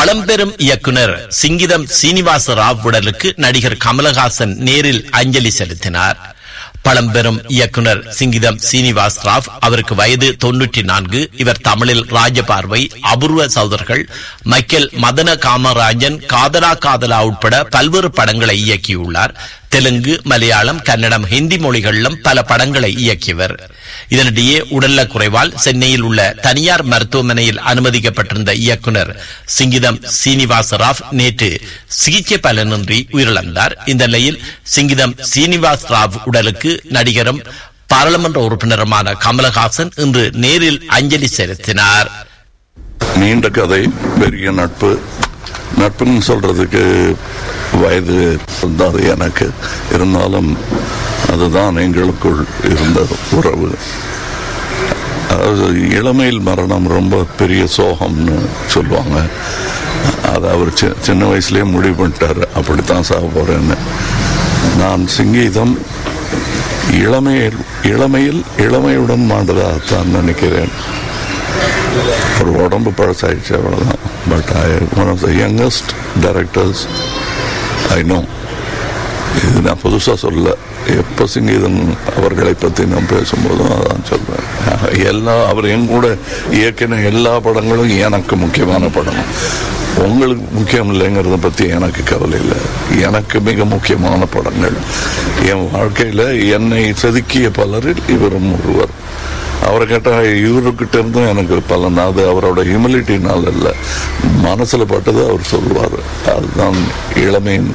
பழம்பெரும் இயக்குனர் சிங்கிதம் சீனிவாச ராவ் உடலுக்கு நடிகர் கமலஹாசன் நேரில் அஞ்சலி செலுத்தினார் பழம்பெரும் இயக்குனர் சிங்கிதம் சீனிவாஸ் ராவ் அவருக்கு வயது தொன்னூற்றி நான்கு இவர் தமிழில் ராஜபார்வை அபூர்வ சௌதர்கள் மைக்கேல் மதன காமராஜன் காதலா காதலா உட்பட பல்வேறு படங்களை இயக்கியுள்ளார் தெலுங்கு மலையாளம் கன்னடம் ஹிந்தி மொழிகளிலும் பல படங்களை இயக்கியவர் இதனிடையே உடல்நல குறைவால் சென்னையில் உள்ள தனியார் மருத்துவமனையில் அனுமதிக்கப்பட்டிருந்த இயக்குனர் சிங்கிதம் சீனிவாச ராவ் நேற்று சிகிச்சை பலனின்றி உயிரிழந்தார் இந்த நிலையில் சிங்கிதம் சீனிவாஸ் ராவ் உடலுக்கு நடிகரும் பாராளுமன்ற உறுப்பினருமான கமலஹாசன் இன்று நேரில் அஞ்சலி செலுத்தினார் நீண்ட கதை பெரிய நட்பு நட்புன்னு சொல்றதுக்கு வயது இருந்தாது எனக்கு இருந்தாலும் அதுதான் எங்களுக்குள் இருந்த உறவு அதாவது இளமையில் மரணம் ரொம்ப பெரிய சோகம்னு சொல்லுவாங்க அதை அவர் சி- சின்ன வயசுலயே முடிவு பண்ணிட்டாரு அப்படித்தான் சாக போறேன்னு நான் சிங்கீதம் இளமையில் இளமையில் இளமையுடன் மாண்டதாகத்தான் நினைக்கிறேன் ஒரு உடம்பு பழசாயிடுச்சு அவ்வளவுதான் but I one of the youngest directors I know இது நான் புதுசாக சொல்ல எப்போ சிங்கீதன் அவர்களை பற்றி நான் பேசும்போதும் அதான் சொல்றேன் எல்லா அவர் என் கூட இயக்கின எல்லா படங்களும் எனக்கு முக்கியமான படம் உங்களுக்கு முக்கியம் இல்லைங்கிறத பற்றி எனக்கு கவலை இல்லை எனக்கு மிக முக்கியமான படங்கள் என் வாழ்க்கையில் என்னை செதுக்கிய பலரில் இவரும் ஒருவர் அவரை கேட்டா இவர்கிட்ட இருந்தும் எனக்கு பலன் அது அவரோட ஹியூமிலிட்டினால இல்ல மனசுல பட்டது அவர் சொல்லுவார் அதுதான் இளமையின்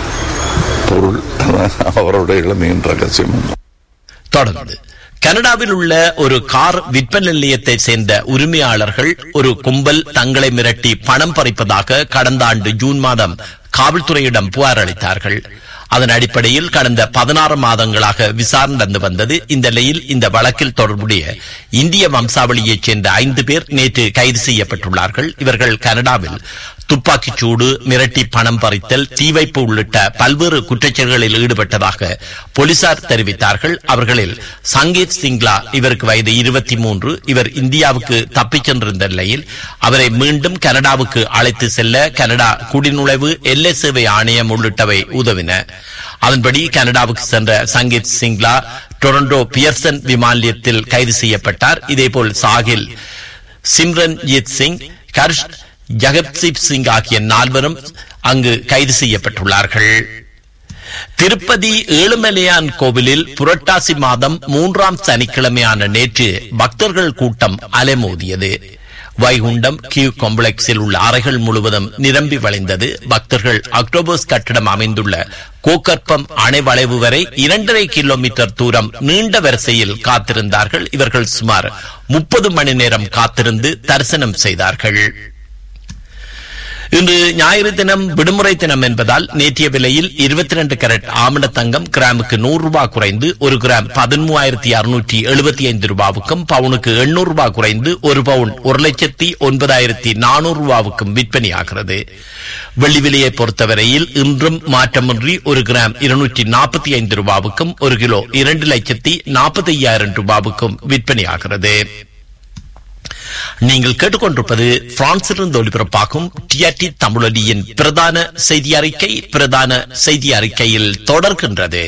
பொருள் அவரோட இளமையின் ரகசியம் தொடர்ந்து கனடாவில் உள்ள ஒரு கார் விற்பனை நிலையத்தை சேர்ந்த உரிமையாளர்கள் ஒரு கும்பல் தங்களை மிரட்டி பணம் பறிப்பதாக கடந்த ஆண்டு ஜூன் மாதம் காவல்துறையிடம் புகார் அளித்தார்கள் அதன் அடிப்படையில் கடந்த பதினாறு மாதங்களாக விசாரணை நடந்து வந்தது இந்த நிலையில் இந்த வழக்கில் தொடர்புடைய இந்திய வம்சாவளியைச் சேர்ந்த ஐந்து பேர் நேற்று கைது செய்யப்பட்டுள்ளார்கள் இவர்கள் கனடாவில் துப்பாக்கிச் சூடு மிரட்டி பணம் பறித்தல் தீ வைப்பு உள்ளிட்ட பல்வேறு குற்றச்செயல்களில் ஈடுபட்டதாக போலீசார் தெரிவித்தார்கள் அவர்களில் சங்கீத் சிங்லா இவருக்கு வயது இருபத்தி மூன்று இவர் இந்தியாவுக்கு தப்பிச் சென்றிருந்த நிலையில் அவரை மீண்டும் கனடாவுக்கு அழைத்து செல்ல கனடா குடிநுழைவு எல்லை சேவை ஆணையம் உள்ளிட்டவை உதவின அதன்படி கனடாவுக்கு சென்ற சங்கீத் சிங்லா டொரண்டோ பியர்சன் விமான நிலையத்தில் கைது செய்யப்பட்டார் இதேபோல் சாகில் சிம்ரன்ஜித் சிங் கர்ஷ் ஜகத்சீப் சிங் ஆகிய நால்வரும் அங்கு கைது செய்யப்பட்டுள்ளார்கள் திருப்பதி ஏழுமலையான் கோவிலில் புரட்டாசி மாதம் மூன்றாம் சனிக்கிழமையான நேற்று பக்தர்கள் கூட்டம் அலைமோதியது வைகுண்டம் கியூ காம்ப்ளெக்ஸில் உள்ள அறைகள் முழுவதும் நிரம்பி வழிந்தது பக்தர்கள் அக்டோபர்ஸ் கட்டிடம் அமைந்துள்ள கோக்கற்பம் அணை வளைவு வரை இரண்டரை கிலோமீட்டர் தூரம் நீண்ட வரிசையில் காத்திருந்தார்கள் இவர்கள் சுமார் முப்பது மணி நேரம் காத்திருந்து தரிசனம் செய்தார்கள் இன்று ஞாயிறு தினம் விடுமுறை தினம் என்பதால் நேற்றைய விலையில் இருபத்தி ரெண்டு கேரட் ஆமண தங்கம் கிராமுக்கு நூறு ரூபாய் குறைந்து ஒரு கிராம் பதிமூவாயிரத்தி அறுநூற்றி எழுபத்தி ஐந்து ரூபாவுக்கும் பவுனுக்கு எண்ணூறு ரூபாய் குறைந்து ஒரு பவுன் ஒரு லட்சத்தி ஒன்பதாயிரத்தி நானூறு ரூபாவுக்கும் விற்பனையாகிறது வெள்ளி விலையை பொறுத்தவரையில் இன்றும் மாற்றமின்றி ஒரு கிராம் இருநூற்றி நாற்பத்தி ஐந்து ரூபாவுக்கும் ஒரு கிலோ இரண்டு லட்சத்தி நாற்பத்தி ஐயாயிரம் ரூபாவுக்கும் விற்பனையாகிறது நீங்கள் கேட்டுக்கொண்டிருப்பது பிரான்சிலிருந்து ஒலிபரப்பாகும் டிஆர்டி தமிழொலியின் பிரதான செய்தி அறிக்கை பிரதான செய்தி அறிக்கையில் தொடர்கின்றது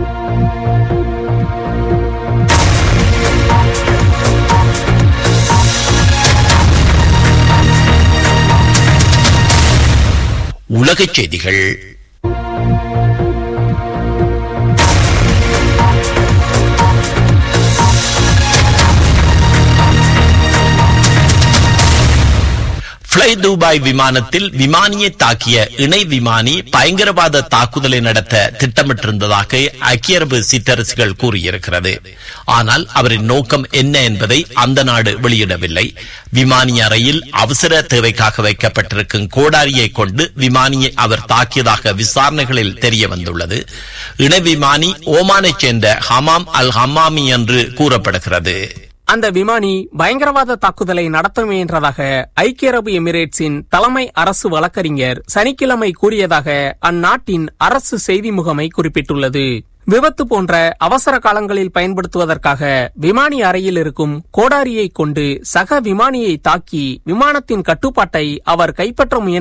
உலகச் செய்திகள் பிளை துபாய் விமானத்தில் விமானியை தாக்கிய இணை விமானி பயங்கரவாத தாக்குதலை நடத்த திட்டமிட்டிருந்ததாக ஐக்கிய அரபு சிற்றரசுகள் கூறியிருக்கிறது ஆனால் அவரின் நோக்கம் என்ன என்பதை அந்த நாடு வெளியிடவில்லை விமானி அறையில் அவசர தேவைக்காக வைக்கப்பட்டிருக்கும் கோடாரியை கொண்டு விமானியை அவர் தாக்கியதாக விசாரணைகளில் தெரிய வந்துள்ளது இணை விமானி ஓமானைச் சேர்ந்த ஹமாம் அல் ஹமாமி என்று கூறப்படுகிறது அந்த விமானி பயங்கரவாத தாக்குதலை நடத்த முயன்றதாக ஐக்கிய அரபு எமிரேட்ஸின் தலைமை அரசு வழக்கறிஞர் சனிக்கிழமை கூறியதாக அந்நாட்டின் அரசு செய்தி முகமை குறிப்பிட்டுள்ளது விபத்து போன்ற அவசர காலங்களில் பயன்படுத்துவதற்காக விமானி அறையில் இருக்கும் கோடாரியை கொண்டு சக விமானியை தாக்கி விமானத்தின் கட்டுப்பாட்டை அவர் கைப்பற்ற முயன்ற